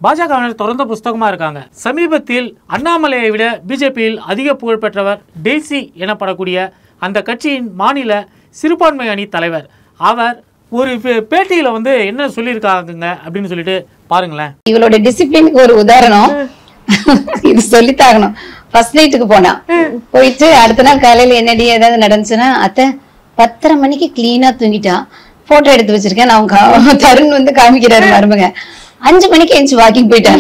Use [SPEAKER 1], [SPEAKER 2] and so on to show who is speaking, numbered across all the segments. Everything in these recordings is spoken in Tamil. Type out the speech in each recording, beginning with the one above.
[SPEAKER 1] பாஜகவினர் தொடர்ந்த புஸ்தகமாக இருக்காங்க சமீபத்தில் அண்ணாமலையை விட பிஜேபியில் அதிக புகழ் பெற்றவர் டெய்சி எனப்படக்கூடிய அந்த கட்சியின் மாநில சிறுபான்மை அணி தலைவர் அவர் ஒரு பே- பேட்டியில வந்து என்ன சொல்லியிருக்காங்க அப்படின்னு சொல்லிட்டு பாருங்களேன்
[SPEAKER 2] இவளோட டிசிப்ளினுக்கு ஒரு உதாரணம் இது சொல்லித்தாகணும் ஃபர்ஸ்ட் நைட்டுக்கு போனா போயிட்டு அடுத்த நாள் காலையில என்னடி ஏதாவது நடந்துச்சுன்னா அத்தை பத்தரை மணிக்கு கிளீனா தூங்கிட்டா போட்டோ எடுத்து வச்சிருக்கேன் நான் கா- தருண் வந்து காமிக்கிறாரு மருமக அஞ்சு மணிக்கு எந்திச்சு வாக்கிங் போயிட்டேன்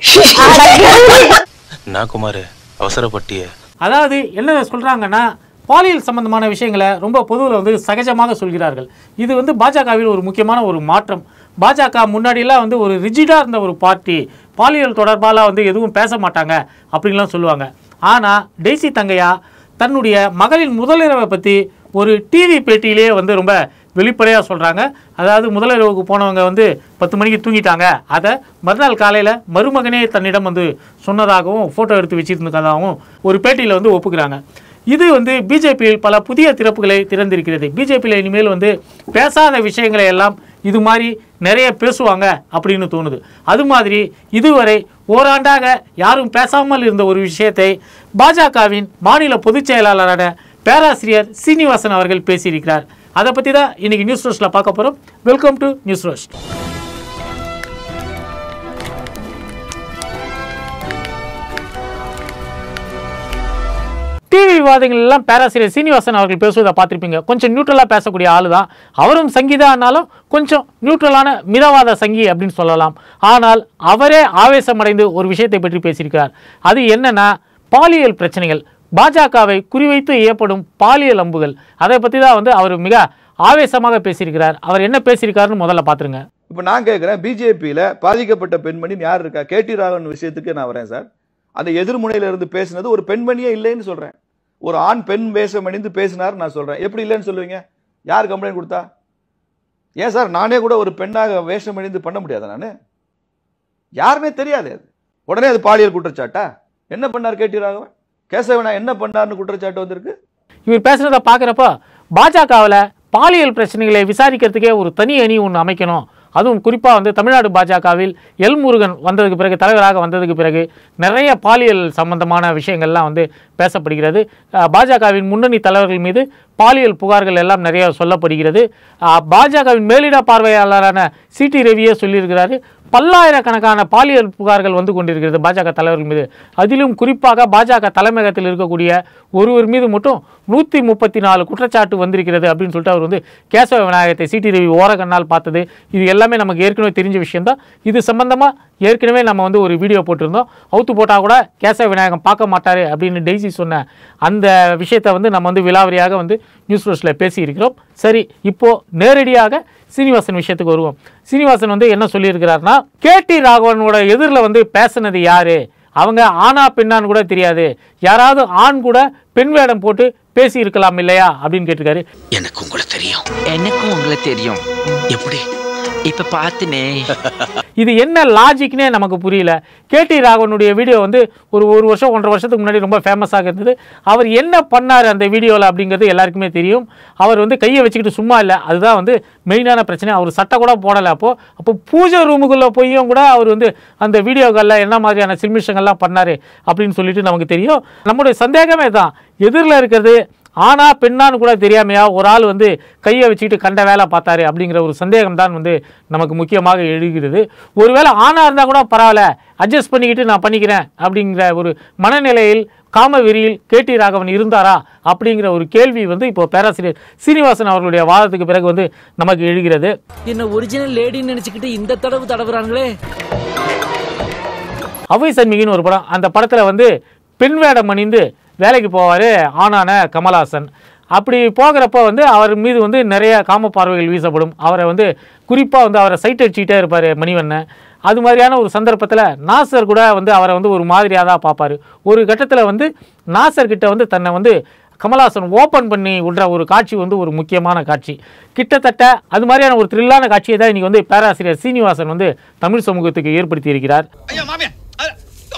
[SPEAKER 3] நான் குமார் அவசரப்பட்டிய
[SPEAKER 1] அதாவது என்ன சொல்றாங்கன்னா பாலியல் சம்பந்தமான விஷயங்களை ரொம்ப பொதுவில் வந்து சகஜமாக சொல்கிறார்கள் இது வந்து பாஜகவில் ஒரு முக்கியமான ஒரு மாற்றம் பாஜக முன்னாடியெல்லாம் வந்து ஒரு ரிஜிடாக இருந்த ஒரு பார்ட்டி பாலியல் தொடர்பாலாம் வந்து எதுவும் பேச மாட்டாங்க அப்படின்லாம் சொல்லுவாங்க ஆனால் டெய்சி தங்கையா தன்னுடைய மகளின் முதலிரவை பற்றி ஒரு டிவி பேட்டியிலேயே வந்து ரொம்ப வெளிப்படையாக சொல்கிறாங்க அதாவது முதலிரவுக்கு போனவங்க வந்து பத்து மணிக்கு தூங்கிட்டாங்க அதை மறுநாள் காலையில் மருமகனே தன்னிடம் வந்து சொன்னதாகவும் ஃபோட்டோ எடுத்து வச்சிருந்ததாகவும் ஒரு பேட்டியில் வந்து ஒப்புக்கிறாங்க இது வந்து பிஜேபியில் பல புதிய திறப்புகளை திறந்திருக்கிறது பிஜேபியில் இனிமேல் வந்து பேசாத விஷயங்களை எல்லாம் இது மாதிரி நிறைய பேசுவாங்க அப்படின்னு தோணுது அது மாதிரி இதுவரை ஓராண்டாக யாரும் பேசாமல் இருந்த ஒரு விஷயத்தை பாஜகவின் மாநில பொதுச் செயலாளரான பேராசிரியர் சீனிவாசன் அவர்கள் பேசியிருக்கிறார் அதை பற்றி தான் இன்னைக்கு நியூஸ் ரோஸ்ட்டில் பார்க்க போகிறோம் welcome to News Roast TV விவாதங்கள் எல்லாம் பேராசிரியர் சீனிவாசன் அவர்கள் பேசுவதை பார்த்திருப்பீங்க கொஞ்சம் நியூட்ரலாக பேசக்கூடிய ஆளு தான் அவரும் சங்கீதா ஆனாலும் கொஞ்சம் நியூட்ரலான மிதவாத சங்கி அப்படின்னு சொல்லலாம் ஆனால் அவரே ஆவேசமடைந்து ஒரு விஷயத்தை பற்றி பேசியிருக்கிறார் அது என்னன்னா பாலியல் பிரச்சனைகள் பாஜகவை குறிவைத்து ஏற்படும் பாலியல் அம்புகள் அதை பற்றி தான் வந்து அவர் மிக ஆவேசமாக பேசியிருக்கிறார் அவர் என்ன பேசியிருக்காருன்னு முதல்ல பார்த்துருங்க
[SPEAKER 4] இப்போ நான் கேட்குறேன் பிஜேபியில் பாதிக்கப்பட்ட பெண்மணின்னு யார் இருக்கா கேடி ராகவன் விஷயத்துக்கு நான் வரேன் சார் அந்த எதிர்முனையில இருந்து பேசினது ஒரு பெண்மணியே இல்லைன்னு சொல்கிறேன் ஒரு ஆண் பெண் வேஷம் அணிந்து பேசினார் நான் சொல்கிறேன் எப்படி இல்லைன்னு சொல்லுவீங்க யார் கம்ப்ளைண்ட் கொடுத்தா ஏன் சார் நானே கூட ஒரு பெண்ணாக வேஷம் அணிந்து பண்ண முடியாதா நான் யாருமே தெரியாது அது உடனே அது பாலியல் குற்றச்சாட்டா என்ன பண்ணார் கேடி ராகவன் கேசவனா என்ன பண்ணார்னு குற்றச்சாட்டு வந்திருக்கு
[SPEAKER 1] இவர் பேசுகிறத பார்க்குறப்போ பாஜகவில் பாலியல் பிரச்சனைகளை விசாரிக்கிறதுக்கே ஒரு தனி அணி ஒன்று அமைக்கணும் அதுவும் குறிப்பாக வந்து தமிழ்நாடு பாஜகவில் எல் முருகன் வந்ததுக்கு பிறகு தலைவராக வந்ததுக்கு பிறகு நிறைய பாலியல் சம்பந்தமான விஷயங்கள்லாம் வந்து பேசப்படுகிறது அஹ், பாஜகவின் முன்னணி தலைவர்கள் மீது பாலியல் புகார்கள் எல்லாம் நிறைய சொல்லப்படுகிறது அஹ், பாஜகவின் மேலிட பார்வையாளரான சிடி ரவியே சொல்லியிருக்கிறாரு பல்லாயிரக்கணக்கான பாலியல் புகார்கள் வந்து கொண்டிருக்கிறது பாஜக தலைவர்கள் மீது அதிலும் குறிப்பாக பாஜக தலைமையகத்தில் இருக்கக்கூடிய ஒருவர் மீது மட்டும் நூற்றி முப்பத்தி நாலு குற்றச்சாட்டு வந்திருக்கிறது அப்படின்னு சொல்லிட்டு அவர் வந்து கேசவ விநாயகத்தை சிடி ரவி ஓரக்கண்ணால் பார்த்தது இது எல்லாமே நமக்கு ஏற்கனவே தெரிஞ்ச விஷயம்தான் இது சம்பந்தமாக ஏற்கனவே நம்ம வந்து ஒரு வீடியோ போட்டிருந்தோம் அவுத்து போட்டால் கூட கேசவ விநாயகம் பார்க்க மாட்டார் அப்படின்னு டெய்ஸி சொன்ன அந்த விஷயத்தை வந்து நம்ம வந்து விலாவரியாக வந்து நியூஸ் ரோஸ்ட்டில் பேசியிருக்கிறோம் சரி இப்போது நேரடியாக சீனிவாசன் விஷயத்துக்கு வருவோம் சீனிவாசன் வந்து என்ன சொல்லியிருக்கிறாருன்னா கேடி ராகவனோட எதிரில் வந்து பேசுனது யாரு அவங்க ஆனா பெண்ணான்னு கூட தெரியாது யாராவது ஆண் கூட பெண் வேடம் போட்டு பேசி இருக்கலாம் இல்லையா அப்படின்னு கேட்டிருக்காரு
[SPEAKER 5] எனக்கு உங்களை தெரியும்
[SPEAKER 6] எனக்கும் உங்களை தெரியும்
[SPEAKER 5] எப்படி
[SPEAKER 6] இப்ப பாத்துனே
[SPEAKER 1] இது என்ன லாஜிக்னே நமக்கு புரியல கேடி ராகவனுடைய வீடியோ வந்து ஒரு ஒரு வருஷம் ஒன்றரை வருஷத்துக்கு முன்னாடி ரொம்ப ஃபேமஸாக இருந்தது அவர் என்ன பண்ணார் அந்த வீடியோவில் அப்படிங்கிறது எல்லாருக்குமே தெரியும் அவர் வந்து கையை வச்சுக்கிட்டு சும்மா இல்லை அதுதான் வந்து மெயினான பிரச்சனை அவர் சட்டை கூட போடலை அப்போது அப்போ பூஜை ரூமுக்குள்ளே போயும் கூட அவர் வந்து அந்த வீடியோக்களில் என்ன மாதிரியான சில்மிஷங்கள்லாம் பண்ணார் அப்படின்னு சொல்லிட்டு நமக்கு தெரியும் நம்முடைய சந்தேகமே தான் எதிரில் இருக்கிறது ஆனா பெண்ணான்னு கூட தெரியாமையா ஒரு ஆள் வந்து கையை வச்சுக்கிட்டு கண்ட வேலை பார்த்தாரு அப்படிங்கிற ஒரு சந்தேகம் தான் வந்து நமக்கு முக்கியமாக எழுகிறது ஒருவேளை ஆணா இருந்தால் கூட பரவாயில்ல அட்ஜஸ்ட் பண்ணிக்கிட்டு நான் பண்ணிக்கிறேன் அப்படிங்கிற ஒரு மனநிலையில் காமவெறியில் கேடி ராகவன் இருந்தாரா அப்படிங்கிற ஒரு கேள்வி வந்து இப்போ பேராசிரியர் சீனிவாசன் அவர்களுடைய வாதத்துக்கு பிறகு வந்து நமக்கு எழுகிறது
[SPEAKER 6] என்ன ஒரிஜினல் லேடின்னு நினைச்சுக்கிட்டு இந்த தடவு தடவுறாங்களே
[SPEAKER 1] அவை சண்மிகின்னு ஒரு படம் அந்த படத்தில் வந்து பெண் வேடம் அணிந்து வேலைக்கு போவார் ஆணான கமல்ஹாசன் அப்படி போகிறப்ப வந்து அவர் மீது வந்து நிறைய காம பார்வைகள் வீசப்படும் அவரை வந்து குறிப்பாக வந்து அவரை சைட் அடிச்சுக்கிட்டே இருப்பார் மணிவண்ணன் அது மாதிரியான ஒரு சந்தர்ப்பத்தில் நாசர் கூட வந்து அவரை வந்து ஒரு மாதிரியாக தான் பார்ப்பார் ஒரு கட்டத்தில் வந்து நாசர் கிட்ட வந்து தன்னை வந்து கமல்ஹாசன் ஓப்பன் பண்ணி விடுற ஒரு காட்சி வந்து ஒரு முக்கியமான காட்சி கிட்டத்தட்ட அது மாதிரியான ஒரு த்ரில்லான காட்சியை தான் இன்றைக்கி வந்து பேராசிரியர் சீனிவாசன் வந்து தமிழ் சமூகத்துக்கு ஏற்படுத்தி இருக்கிறார்
[SPEAKER 7] ஐயா மாமியா அ,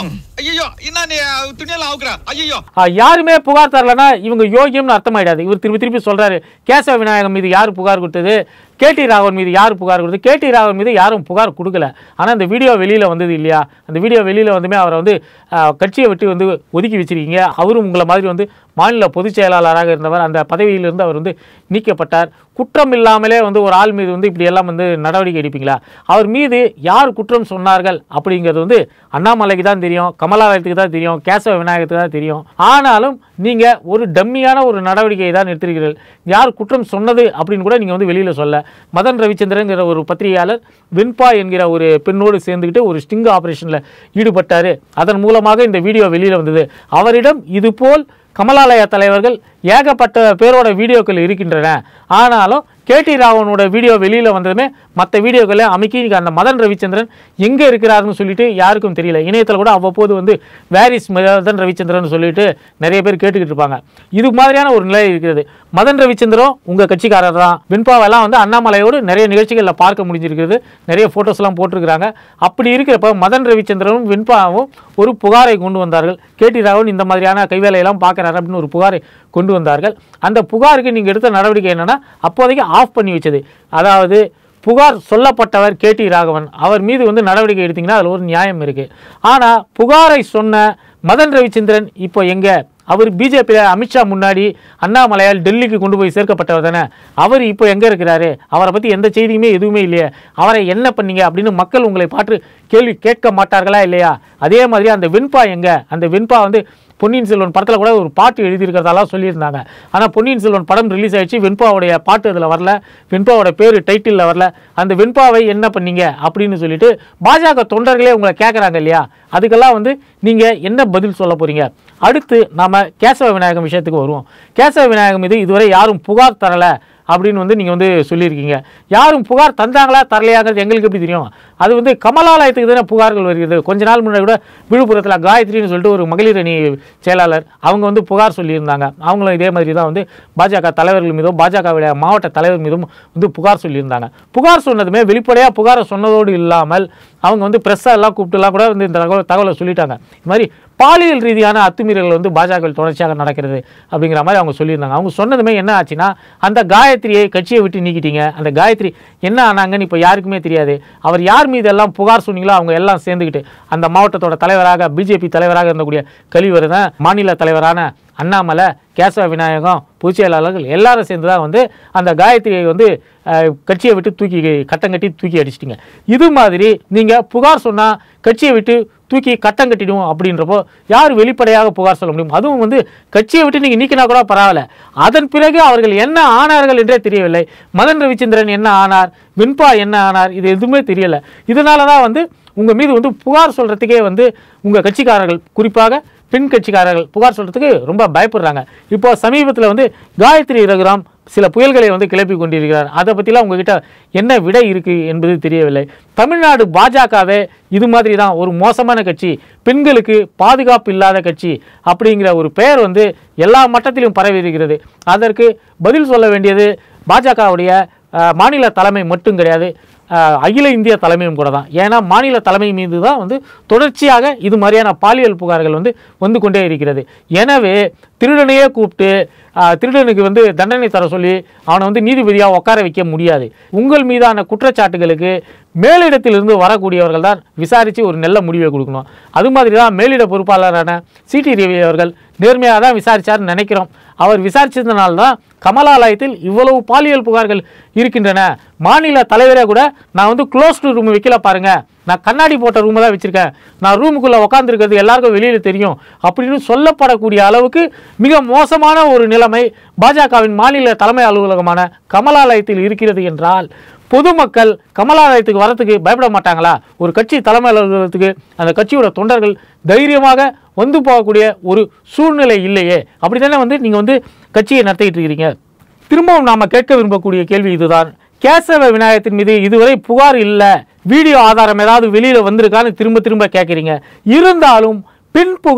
[SPEAKER 5] ஐயோ என்ன நீ துணியெல்லாம் அவுக்குற ஐயோ
[SPEAKER 1] ஆ, யாருமே புகார் தரலன்னா இவங்க யோகியம்னு அர்த்தமாயிடாது இவர் திருப்பி திருப்பி சொல்றாரு கேசவ விநாயகம் மீது யார் புகார் கொடுத்தது கேடி ராகவன் மீது யார் புகார் கொடுத்தது கேடி ராகவன் மீது யாரும் புகார் கொடுக்கல ஆனால் அந்த வீடியோ வெளியில் வந்தது இல்லையா அந்த வீடியோ வெளியில் வந்துமே அவரை வந்து ஆ, கட்சியை விட்டு வந்து ஒதுக்கி வச்சிருக்கீங்க அவரும் உங்களை மாதிரி வந்து மாநில பொதுச் செயலாளராக இருந்தவர் அந்த பதவியிலிருந்து அவர் வந்து நீக்கப்பட்டார் குற்றம் இல்லாமலே வந்து ஒரு ஆள் மீது வந்து இப்படி எல்லாம் வந்து நடவடிக்கை எடுப்பீங்களா அவர் மீது யார் குற்றம் சொன்னார்கள் அப்படிங்கிறது வந்து அண்ணாமலைக்கு தான் தெரியும் கமலாலயத்துக்கு தான் தெரியும் கேசவ விநாயகத்துக்கு தான் தெரியும் ஆனாலும் நீங்கள் ஒரு டம்மியான ஒரு நடவடிக்கையை தான் எடுத்திருக்கிறீர்கள் யார் குற்றம் சொன்னது அப்படின்னு கூட நீங்கள் வந்து வெளியில் சொல்ல மதன் ரவிச்சந்திரன்கிற ஒரு பத்திரிகையாளர் வெண்பா என்கிற ஒரு பெண்ணோடு சேர்ந்துக்கிட்டு ஒரு ஸ்டிங் ஆபரேஷனில் ஈடுபட்டார் அதன் மூலமாக இந்த வீடியோ வெளியில் வந்தது அவரிடம் இதுபோல் கமலாலய தலைவர்கள் ஏகப்பட்ட பேரோட வீடியோக்கள் இருக்கின்றன ஆனாலும் கேடி ராவனோட வீடியோ வெளியில் வந்ததுமே மற்ற வீடியோக்களை அமைக்கி இன்னைக்கு அந்த மதன் ரவிச்சந்திரன் எங்கே இருக்கிறாருன்னு சொல்லிட்டு யாருக்கும் தெரியல இணையத்தில் கூட அவ்வப்போது வந்து வேரிஸ் மதன் ரவிச்சந்திரன் சொல்லிட்டு நிறைய பேர் கேட்டுக்கிட்டு இருப்பாங்க இது மாதிரியான ஒரு நிலை இருக்கிறது மதன் ரவிச்சந்திரன் உங்கள் கட்சிக்காரர் தான் வெண்பாவெல்லாம் வந்து அண்ணாமலையோடு நிறைய நிகழ்ச்சிகளில் பார்க்க முடிஞ்சிருக்கிறது நிறைய ஃபோட்டோஸ்லாம் போட்டிருக்கிறாங்க அப்படி இருக்கிறப்ப மதன் ரவிச்சந்திரனும் வெண்பாவும் ஒரு புகாரை கொண்டு வந்தார்கள் கேடி ராவன் இந்த மாதிரியான கைவேலையெல்லாம் பார்க்குறாரு அப்படின்னு ஒரு புகாரை கொண்டு வந்தார்கள் அந்த புகாருக்கு நீங்கள் எடுத்த நடவடிக்கை என்னன்னா அப்போதைக்கு ஆஃப் பண்ணி வச்சது அதாவது புகார் சொல்லப்பட்டவர் கேடி ராகவன் அவர் மீது வந்து நடவடிக்கை எடுத்தீங்கன்னா அதில் ஒரு நியாயம் இருக்குது ஆனால் புகாரை சொன்ன மதன் ரவிச்சந்திரன் இப்போ எங்கே அவர் பிஜேபியில் அமித்ஷா முன்னாடி அண்ணாமலையால் டெல்லிக்கு கொண்டு போய் சேர்க்கப்பட்டவர் தானே அவர் இப்போ எங்கே இருக்கிறாரு அவரை பற்றி எந்த செய்தியுமே எதுவுமே இல்லையே அவரை என்ன பண்ணீங்க அப்படின்னு மக்கள் உங்களை பார்த்து கேள்வி கேட்க மாட்டார்களா இல்லையா அதே மாதிரி அந்த வெண்பா எங்கே அந்த வெண்பா வந்து பொன்னியின் செல்வன் படத்தில் கூட ஒரு பாட்டு எழுதியிருக்கிறதாலாம் சொல்லியிருந்தாங்க ஆனால் பொன்னியின் செல்வன் படம் ரிலீஸ் ஆயிடுச்சு வெண்பாவுடைய பாட்டு அதில் வரல வெண்பாவோட பேர் டைட்டிலில் வரல அந்த வெண்பாவை என்ன பண்ணீங்க அப்படின்னு சொல்லிட்டு பாஜக தொண்டர்களே உங்களை கேட்குறாங்க இல்லையா அதுக்கெல்லாம் வந்து நீங்கள் என்ன பதில் சொல்ல போகிறீங்க அடுத்து நாம கேசவ விநாயகம் விஷயத்துக்கு வருவோம் கேசவ விநாயகம் இது இதுவரை யாரும் புகார் தரலை அப்படின்னு வந்து நீங்கள் வந்து சொல்லியிருக்கீங்க யாரும் புகார் தந்தாங்களா தரலையாங்கிறது எங்களுக்கு எப்படி தெரியும் அது வந்து கமலாலயத்துக்கு தானே புகார்கள் வருகிறது கொஞ்ச நாள் முன்னாடி கூட விழுப்புரத்தில் காயத்ரின்னு சொல்லிட்டு ஒரு மகளிர் அணி செயலாளர் அவங்க வந்து புகார் சொல்லியிருந்தாங்க அவங்களும் இதே மாதிரி தான் வந்து பாஜக தலைவர்கள் மீதும் பாஜகவுடைய மாவட்ட தலைவர் மீதும் வந்து புகார் சொல்லியிருந்தாங்க புகார் சொன்னதுமே வெளிப்படையாக புகாரை சொன்னதோடு இல்லாமல் அவங்க வந்து ப்ரெஸ்ஸை எல்லாம் கூப்பிட்டுலாம் கூட வந்து இந்த தகவல் தகவலை சொல்லிட்டாங்க இது மாதிரி பாலியல் ரீதியான அத்துமீறல்கள் வந்து பாஜகவில் தொடர்ச்சியாக நடக்கிறது அப்படிங்கிற மாதிரி அவங்க சொல்லியிருந்தாங்க அவங்க சொன்னதுமே என்ன ஆச்சுன்னா அந்த காயத்ரியை கட்சியை விட்டு நீக்கிட்டீங்க அந்த காயத்ரி என்ன ஆனாங்கன்னு இப்போ யாருக்குமே தெரியாது அவர் யார் மீது எல்லாம் புகார் சொன்னீங்களோ அவங்க எல்லாம் சேர்ந்துக்கிட்டு அந்த மாவட்டத்தோட தலைவராக பிஜேபி தலைவராக இருந்தக்கூடிய கலிவர் தான் மாநில தலைவரான அண்ணாமலை கேசவ விநாயகம் பொதுச் செயலாளர்கள் எல்லாரும் சேர்ந்து தான் வந்து அந்த காயத்ரியை வந்து அஹ், கட்சியை விட்டு தூக்கி கட்டம் கட்டி தூக்கி அடிச்சிட்டிங்க இது மாதிரி நீங்கள் புகார் சொன்னால் கட்சியை விட்டு தூக்கி கட்டம் கட்டிடுவோம் அப்படின்றப்போ யார் வெளிப்படையாக புகார் சொல்ல முடியும் அதுவும் வந்து கட்சியை விட்டு நீங்கள் நீக்கினா கூட பரவாயில்ல அதன் பிறகு அவர்கள் என்ன ஆனார்கள் என்றே தெரியவில்லை மதன் ரவிச்சந்திரன் என்ன ஆனார் வெண்பா என்ன ஆனார் இது எதுவுமே தெரியல இதனால தான் வந்து உங்கள் மீது வந்து புகார் சொல்கிறதுக்கே வந்து உங்கள் கட்சிக்காரர்கள் குறிப்பாக பெண் கட்சிக்காரர்கள் புகார் சொல்கிறதுக்கு ரொம்ப பயப்படுறாங்க இப்போ சமீபத்தில் வந்து காயத்ரி ரகுராம் சில புயல்களை வந்து கிளப்பி கொண்டிருக்கிறார் அதை பற்றிலாம் உங்ககிட்ட என்ன விடை இருக்குது என்பது தெரியவில்லை தமிழ்நாடு பாஜகவே இது மாதிரி தான் ஒரு மோசமான கட்சி பெண்களுக்கு பாதுகாப்பு இல்லாத கட்சி அப்படிங்கிற ஒரு பெயர் வந்து எல்லா மட்டத்திலும் பரவி இருக்கிறது அதற்கு பதில் சொல்ல வேண்டியது பாஜகவுடைய அஹ், மாநில தலைமை மட்டும் கிடையாது அஹ், அகில இந்திய தலைமையும் கூட தான் ஏன்னா மாநில தலைமை மீது தான் வந்து தொடர்ச்சியாக இது மாதிரியான பாலியல் புகார்கள் வந்து வந்து கொண்டே இருக்கிறது எனவே திருடனையே கூப்பிட்டு அஹ், திருடனுக்கு வந்து தண்டனை தர சொல்லி அவனை வந்து நீதிபதியாக உட்கார வைக்க முடியாது உங்கள் மீதான குற்றச்சாட்டுகளுக்கு மேலிடத்திலிருந்து வரக்கூடியவர்கள் தான் விசாரித்து ஒரு நல்ல முடிவை கொடுக்கணும் அது மாதிரி தான் மேலிட பொறுப்பாளரான சிடி ரவி அவர்கள் நேர்மையாக தான் விசாரிச்சார்னு நினைக்கிறோம் அவர் விசாரிச்சதுனால தான் கமலாலயத்தில் இவ்வளவு பாலியல் புகார்கள் இருக்கின்றன மாநில தலைவரே கூட நான் வந்து க்ளோஸ்டு ரூம் வைக்கல பாருங்க நான் கண்ணாடி போட்ட ரூமை தான் வச்சிருக்கேன் நான் ரூமுக்குள்ளே உட்காந்துருக்கிறது எல்லாருக்கும் வெளியில் தெரியும் அப்படின்னு சொல்லப்படக்கூடிய அளவுக்கு மிக மோசமான ஒரு நிலைமை பாஜகவின் மாநில தலைமை அலுவலகமான கமலாலயத்தில் இருக்கிறது என்றால் பொதுமக்கள் கமலாலயத்துக்கு வரத்துக்கு பயப்பட மாட்டாங்களா ஒரு கட்சி தலைமை அலுவலகத்துக்கு அந்த கட்சியோட தொண்டர்கள் தைரியமாக வந்து போகக்கூடிய ஒரு சூழ்நிலை இல்லையே அப்படி தானே வந்து நீங்கள் வந்து கட்சியை நடத்திக்கிட்டு இருக்கிறீங்க திரும்பவும் நாம் கேட்க விரும்பக்கூடிய கேள்வி இதுதான் கேசவ விநாயகத்தின் மீது இதுவரை புகார் இல்லை வீடியோ ஆதாரம் ஏதாவது வெளியில் வந்திருக்கான்னு திரும்ப திரும்ப கேட்குறீங்க இருந்தாலும் பின் புகார்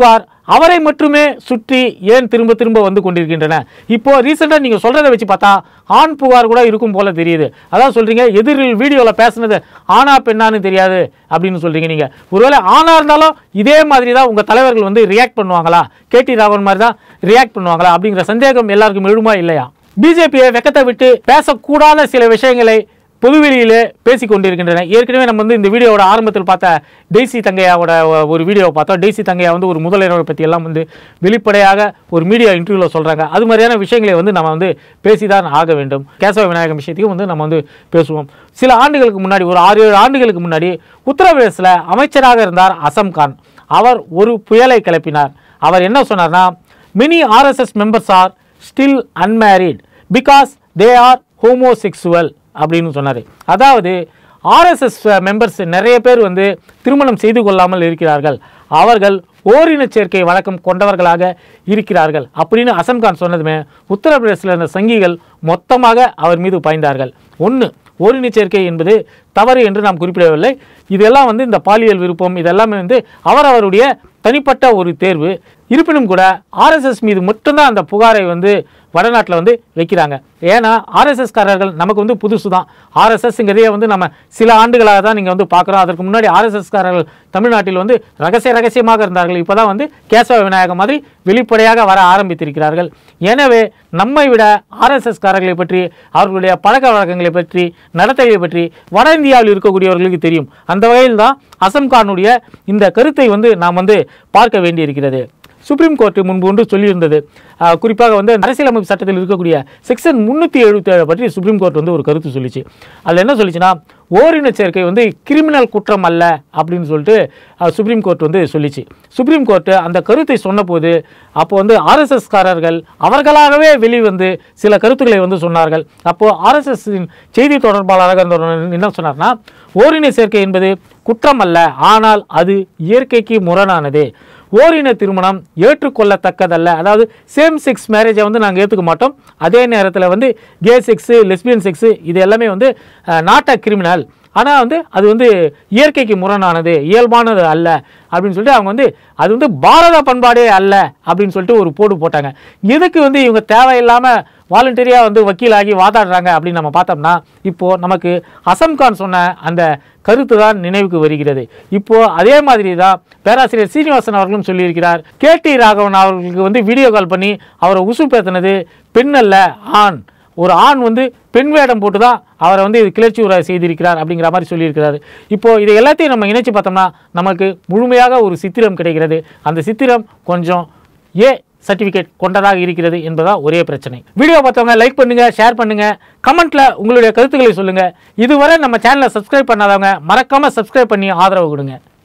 [SPEAKER 1] அவரை மட்டுமே சுற்றி ஏன் திரும்ப திரும்ப வந்து கொண்டிருக்கின்றன இப்போ ரீசெண்டாக நீங்கள் சொல்கிறத வச்சு பார்த்தா ஆண் புகார் கூட இருக்கும் போல தெரியுது அதான் சொல்கிறீங்க எதிரில் வீடியோவில் பேசுனது ஆணா பெண்ணான்னு தெரியாது அப்படின்னு சொல்கிறீங்க நீங்கள் ஒருவேளை ஆணா இருந்தாலும் இதே மாதிரி தான் உங்கள் தலைவர்கள் வந்து ரியாக்ட் பண்ணுவாங்களா கேடி ராகவன் மாதிரி தான் ரியாக்ட் பண்ணுவாங்களா அப்படிங்கிற சந்தேகம் எல்லாருக்கும் எழுமா இல்லையா பிஜேபியை வெக்கத்தை விட்டு பேசக்கூடாத சில விஷயங்களை பொதுவெளியிலே பேசிக் கொண்டிருக்கின்றன ஏற்கனவே நம்ம வந்து இந்த வீடியோவோட ஆரம்பத்தில் பார்த்த டெய்சி தங்கையாவோட ஒ- ஒரு வீடியோவை பார்த்தோம் டெய்சி தங்கையா வந்து ஒரு முதலிரவை பற்றி எல்லாம் வந்து வெளிப்படையாக ஒரு மீடியா இன்டர்வியூவில் சொல்கிறாங்க அது மாதிரியான விஷயங்களை வந்து நம்ம வந்து பேசிதான் ஆக வேண்டும் கேசவ விநாயகம் விஷயத்தையும் வந்து நம்ம வந்து பேசுவோம் சில ஆண்டுகளுக்கு முன்னாடி ஒரு ஆறு ஏழு ஆண்டுகளுக்கு முன்னாடி உத்தரப்பிரதேசில் அமைச்சராக இருந்தார் அசம் கான் அவர் ஒரு புயலை கிளப்பினார் அவர் என்ன சொன்னார்னா many RSS members are still unmarried because they are homosexual அப்படின்னு சொன்னார் அதாவது ஆர்எஸ்எஸ் மெம்பர்ஸ் நிறைய பேர் வந்து திருமணம் செய்து கொள்ளாமல் இருக்கிறார்கள் அவர்கள் ஓரின சேர்க்கை வழக்கம் கொண்டவர்களாக இருக்கிறார்கள் அப்படின்னு அசம்கான் சொன்னதுமே உத்தரப்பிரதேசத்தில் இருந்த சங்கிகள் மொத்தமாக அவர் மீது பாய்ந்தார்கள் ஒன்று ஓரின சேர்க்கை என்பது தவறு என்று நாம் குறிப்பிடவில்லை இதெல்லாம் வந்து இந்த பாலியல் விருப்பம் இதெல்லாமே வந்து அவரவருடைய தனிப்பட்ட ஒரு தேர்வு இருப்பினும் கூட ஆர்எஸ்எஸ் மீது மட்டும்தான் அந்த புகாரை வந்து வடநாட்டில் வந்து வைக்கிறாங்க ஏன்னா ஆர்எஸ்எஸ் காரர்கள் நமக்கு வந்து புதுசு தான் ஆர்எஸ்எஸ்ங்கிறதே வந்து நம்ம சில ஆண்டுகளாக தான் நீங்கள் வந்து பார்க்குறோம் அதற்கு முன்னாடி ஆர்எஸ்எஸ் காரர்கள் தமிழ்நாட்டில் வந்து ரகசிய ரகசியமாக இருந்தார்கள் இப்போ தான் வந்து கேசவ விநாயகம் மாதிரி வெளிப்படையாக வர ஆரம்பித்திருக்கிறார்கள் எனவே நம்மை விட ஆர்எஸ்எஸ் காரர்களை பற்றி அவர்களுடைய பழக்க வழக்கங்களை பற்றி நடத்தைகளை பற்றி வட இந்தியாவில் இருக்கக்கூடியவர்களுக்கு தெரியும் அந்த வகையில் தான் அசம் கானுடைய இந்த கருத்தை வந்து நாம் வந்து பார்க்க வேண்டியிருக்கிறது சுப்ரீம் கோர்ட் முன்பு ஒன்று சொல்லியிருந்தது ஆஹ் குறிப்பாக வந்து அரசியலமைப்பு சட்டத்தில் இருக்கக்கூடிய செக்ஷன் முந்நூற்றி எழுபத்தேழு பற்றி சுப்ரீம் கோர்ட் வந்து ஒரு கருத்து சொல்லிச்சு அதில் என்ன சொல்லிச்சுன்னா ஓரின சேர்க்கை வந்து கிரிமினல் குற்றம் அல்ல அப்படின்னு சொல்லிட்டு ஆஹ் சுப்ரீம் கோர்ட் வந்து சொல்லிச்சு சுப்ரீம் கோர்ட் அந்த கருத்தை சொன்னபோது அப்போ வந்து ஆர்எஸ்எஸ் காரர்கள் அவர்களாகவே வெளிவந்து சில கருத்துக்களை வந்து சொன்னார்கள் அப்போ ஆர்எஸ்எஸ் செய்தி தொடர்பாளராக இருந்தவர் என்ன சொன்னார்னா ஓரின சேர்க்கை என்பது குற்றம் அல்ல ஆனால் அது இயற்கைக்கு முரணானது ஓரின திருமணம் ஏற்றுக்கொள்ளத்தக்கதல்ல அதாவது சேம் செக்ஸ் மேரேஜை வந்து நாங்கள் ஏற்றுக்க மாட்டோம் அதே நேரத்தில் வந்து கே செக்ஸு லெஸ்பியன் செக்ஸு இது எல்லாமே வந்து நாட் அ கிரிமினல் ஆனால் வந்து அது வந்து இயற்கைக்கு முரணானது இயல்பானது அல்ல அப்படின்னு சொல்லிட்டு அவங்க வந்து அது வந்து பாரத பண்பாடே அல்ல அப்படின்னு சொல்லிட்டு ஒரு போடு போட்டாங்க எதுக்கு வந்து இவங்க தேவையில்லாமல் வாலண்டரியாக வந்து வக்கீலாகி வாதாடுறாங்க அப்படின்னு நம்ம பார்த்தோம்னா இப்போது நமக்கு அசம் கான் சொன்ன அந்த கருத்து தான் நினைவுக்கு வருகிறது இப்போ அதே மாதிரி தான் பேராசிரியர் சீனிவாசன் அவர்களும் சொல்லியிருக்கிறார் கேடி ராகவன் அவர்களுக்கு வந்து வீடியோ கால் பண்ணி அவரை உசுப்பேத்தினது பெண் அல்ல ஆண் ஒரு ஆண் வந்து பெண் வேடம் போட்டு தான் அவரை வந்து இது கிளர்ச்சி உரை செய்திருக்கிறார் அப்படிங்கிற மாதிரி சொல்லியிருக்கிறாரு இப்போ இதை எல்லாத்தையும் நம்ம இணைச்சு பார்த்தோம்னா நமக்கு முழுமையாக ஒரு சித்திரம் கிடைக்கிறது அந்த சித்திரம் கொஞ்சம் ஏ சர்டிஃபிகேட் கொண்டதாக இருக்கிறது என்பதா ஒரே பிரச்சனை வீடியோ பார்த்தவங்க லைக் பண்ணுங்க ஷேர் பண்ணுங்க கமெண்ட்ல உங்களுடைய கருத்துக்களை சொல்லுங்க இதுவரை நம்ம சேனலை சப்ஸ்கிரைப் பண்ணாதவங்க மறக்காம சப்ஸ்கிரைப் பண்ணி ஆதரவு கொடுங்க